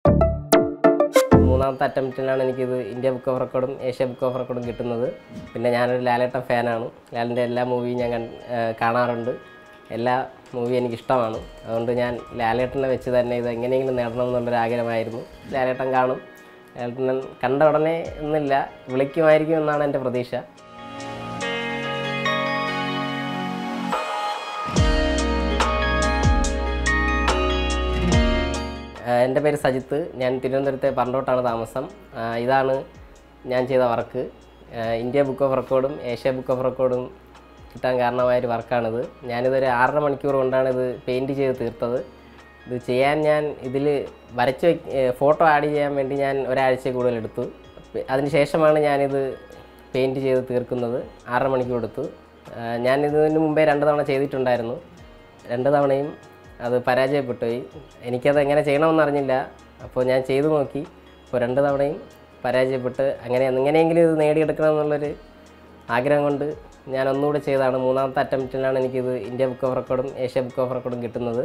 മൂന്നാമത്തെ അറ്റംപ്റ്റിലാണ് എനിക്കിത് ഇന്ത്യ ബുക്ക് ഓഫ് റെക്കോർഡും ഏഷ്യ ബുക്ക് ഓഫ് റെക്കോർഡും കിട്ടുന്നത് പിന്നെ ഞാനൊരു ലാലേട്ടൻ ഫാനാണ് ലാലിൻ്റെ എല്ലാ മൂവിയും ഞാൻ കൺ- ഏഹ് കാണാറുണ്ട് എല്ലാ മൂവി എനിക്കിഷ്ടമാണ് അതുകൊണ്ട് ഞാൻ ലാലേട്ടനെ വെച്ച് തന്നെ ഇത് എങ്ങനെയെങ്കിലും നേടണം എന്നുള്ളൊരു ആഗ്രഹമായിരുന്നു ലാലേട്ടൻ കാണും ലാലേട്ടൻ കണ്ട ഉടനെ എന്നില്ല വിളിക്കുമായിരിക്കും എന്നാണ് എൻ്റെ പ്രതീക്ഷ ആഹ് എൻ്റെ പേര് സജിത്ത് ഞാൻ തിരുവനന്തപുരത്തെ പറണ്ടോട്ടാണ് താമസം ആഹ് ഇതാണ് ഞാൻ ചെയ്ത വർക്ക് ആഹ് ഇന്ത്യ ബുക്ക് ഓഫ് റെക്കോർഡും ഏഷ്യ ബുക്ക് ഓഫ് റെക്കോർഡും കിട്ടാൻ കാരണമായ ഒരു വർക്കാണിത് ഞാനിതൊരു ആറര മണിക്കൂർ കൊണ്ടാണ് ഇത് പെയിൻറ്റ് ചെയ്ത് തീർത്തത് ഇത് ചെയ്യാൻ ഞാൻ ഇതിൽ വരച്ച് വെക്ക് ഫോട്ടോ ആഡ് ചെയ്യാൻ വേണ്ടി ഞാൻ ഒരാഴ്ച കൂടുതൽ എടുത്തു പി- അതിനുശേഷമാണ് ഞാനിത് പെയിൻറ്റ് ചെയ്ത് തീർക്കുന്നത് ആറര മണിക്കൂർ എടുത്തു ആഹ് ഞാൻ ഇതിന് മുമ്പേ രണ്ട് തവണ ചെയ്തിട്ടുണ്ടായിരുന്നു രണ്ട് തവണയും അത് പരാജയപ്പെട്ടു പോയി എനിക്കത് എങ്ങനെ ചെയ്യണമെന്ന് അറിഞ്ഞില്ല അപ്പോൾ ഞാൻ ചെയ്തു നോക്കി അപ്പോൾ രണ്ട് തവണയും പരാജയപ്പെട്ട് അങ്ങനെ എങ്ങനെയെങ്കിലും ഇത് നേടിയെടുക്കണം എന്നുള്ളൊരു ആഗ്രഹം കൊണ്ട് ഞാൻ ഒന്നുകൂടെ ചെയ്തതാണ് മൂന്നാമത്തെ അറ്റംപ്റ്റിലാണ് എനിക്കിത് ഇന്ത്യ ബുക്ക് ഓഫ് റെക്കോർഡും ഏഷ്യ ബുക്ക് ഓഫ് റെക്കോർഡും കിട്ടുന്നത്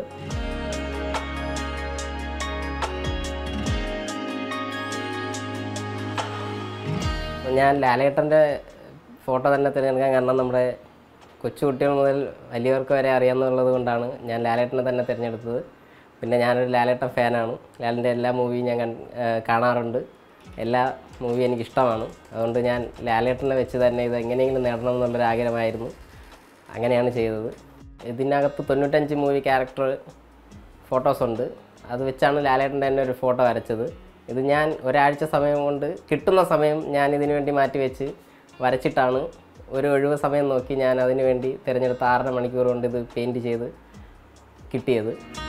ഞാൻ ലാലേട്ടൻ്റെ ഫോട്ടോ തന്നെ തിരഞ്ഞെടുക്കാൻ കാരണം നമ്മുടെ കൊച്ചുകുട്ടികൾ മുതൽ വലിയവർക്ക് വരെ അറിയാമെന്നുള്ളത് കൊണ്ടാണ് ഞാൻ ലാലേട്ടനെ തന്നെ തിരഞ്ഞെടുത്തത് പിന്നെ ഞാനൊരു ലാലേട്ടൻ ഫാനാണ് ലാലിൻ്റെ എല്ലാ മൂവിയും ഞാൻ കൺ- ഏഹ് കാണാറുണ്ട് എല്ലാ മൂവി എനിക്കിഷ്ടമാണ് അതുകൊണ്ട് ഞാൻ ലാലേട്ടനെ വെച്ച് തന്നെ ഇത് എങ്ങനെയെങ്കിലും നേടണം എന്നുള്ളൊരു ആഗ്രഹമായിരുന്നു അങ്ങനെയാണ് ചെയ്തത് ഇതിനകത്ത് തൊണ്ണൂറ്റഞ്ച് മൂവി ക്യാരക്ടർ ഫോട്ടോസ് ഉണ്ട് അത് വെച്ചാണ് ലാലേട്ടൻ്റെ തന്നെ ഒരു ഫോട്ടോ വരച്ചത് ഇത് ഞാൻ ഒരാഴ്ച സമയം കൊണ്ട് കിട്ടുന്ന സമയം ഞാൻ ഇതിനു വേണ്ടി മാറ്റി വെച്ച് വരച്ചിട്ടാണ് ഒരു ഒഴിവ് സമയം നോക്കി ഞാൻ അതിനു വേണ്ടി തിരഞ്ഞെടുത്ത ആറര മണിക്കൂർ കൊണ്ട് ഇത് പെയിൻറ്റ് ചെയ്ത് കിട്ടിയത്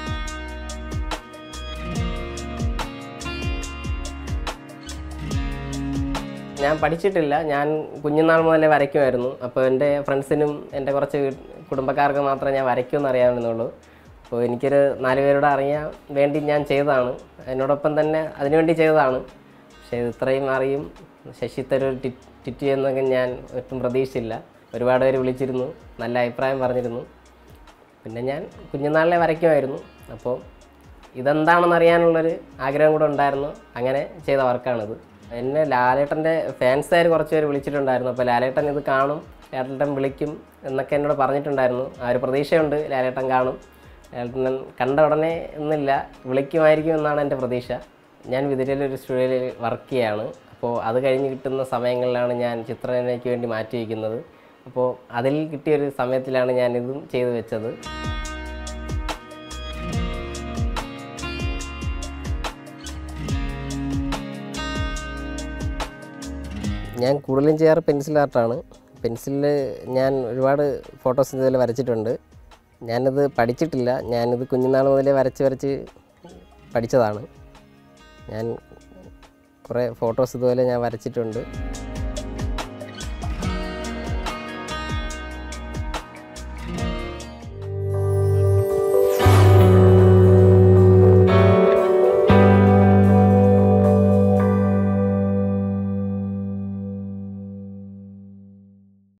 ഞാൻ പഠിച്ചിട്ടില്ല ഞാൻ കുഞ്ഞുനാൾ മുതലേ വരയ്ക്കുമായിരുന്നു അപ്പോൾ എൻ്റെ ഫ്രണ്ട്സിനും എൻ്റെ കുറച്ച് വീ- കുടുംബക്കാർക്ക് മാത്രമേ ഞാൻ വരയ്ക്കുമെന്ന് അറിയാവുന്നുള്ളൂ അപ്പോൾ എനിക്കൊരു നാല് പേരോട് അറിയാൻ വേണ്ടി ഞാൻ ചെയ്തതാണ് എന്നോടൊപ്പം തന്നെ അതിനുവേണ്ടി ചെയ്തതാണ് പക്ഷേ ഇത് ഇത്രയും അറിയും ശശി തരൂർ ടി ടിറ്റി എന്നൊക്കെ ഞാൻ ഒട്ടും പ്രതീക്ഷിച്ചില്ല ഒരുപാട് പേര് വിളിച്ചിരുന്നു നല്ല അഭിപ്രായം പറഞ്ഞിരുന്നു പിന്നെ ഞാൻ കുഞ്ഞുനാളിലെ വരയ്ക്കുമായിരുന്നു അപ്പോൾ ഇതെന്താണെന്ന് അറിയാനുള്ളൊരു ആഗ്രഹം കൂടെ ഉണ്ടായിരുന്നു അങ്ങനെ ചെയ്ത വർക്കാണിത് എന്നെ ലാലേട്ടൻ്റെ ഫാൻസുകാർ കുറച്ച് പേര് വിളിച്ചിട്ടുണ്ടായിരുന്നു അപ്പോൾ ലാലേട്ടൻ ഇത് കാണും ലാലേട്ടൻ വിളിക്കും എന്നൊക്കെ എന്നോട് പറഞ്ഞിട്ടുണ്ടായിരുന്നു ആ ഒരു പ്രതീക്ഷയുണ്ട് ലാലേട്ടൻ കാണും ലാലേട്ടൻ കണ്ട ഉടനെ എന്നില്ല വിളിക്കുമായിരിക്കും എന്നാണ് എൻ്റെ പ്രതീക്ഷ ഞാൻ വിതിരയിലൊരു സ്റ്റുഡിയോയിൽ വർക്ക് ചെയ്യാണ് അപ്പോൾ അത് കഴിഞ്ഞ് കിട്ടുന്ന സമയങ്ങളിലാണ് ഞാൻ ചിത്രരചനയ്ക്ക് വേണ്ടി മാറ്റി വയ്ക്കുന്നത് അപ്പോൾ അതിൽ കിട്ടിയൊരു സമയത്തിലാണ് ഞാൻ ഇതും ചെയ്തു വെച്ചത് ഞാൻ കൂടുതലും ചെയ്യാറ് പെൻസിൽ ആർട്ടാണ് പെൻസിലിൽ ഞാൻ ഒരുപാട് ഫോട്ടോസ് ഇതുപോലെ വരച്ചിട്ടുണ്ട് ഞാനത് പഠിച്ചിട്ടില്ല ഞാനിത് കുഞ്ഞുനാൾ മുതലേ വരച്ച് വരച്ച് പഠിച്ചതാണ് ഞാൻ കുറേ ഫോട്ടോസ് ഇതുപോലെ ഞാൻ വരച്ചിട്ടുണ്ട്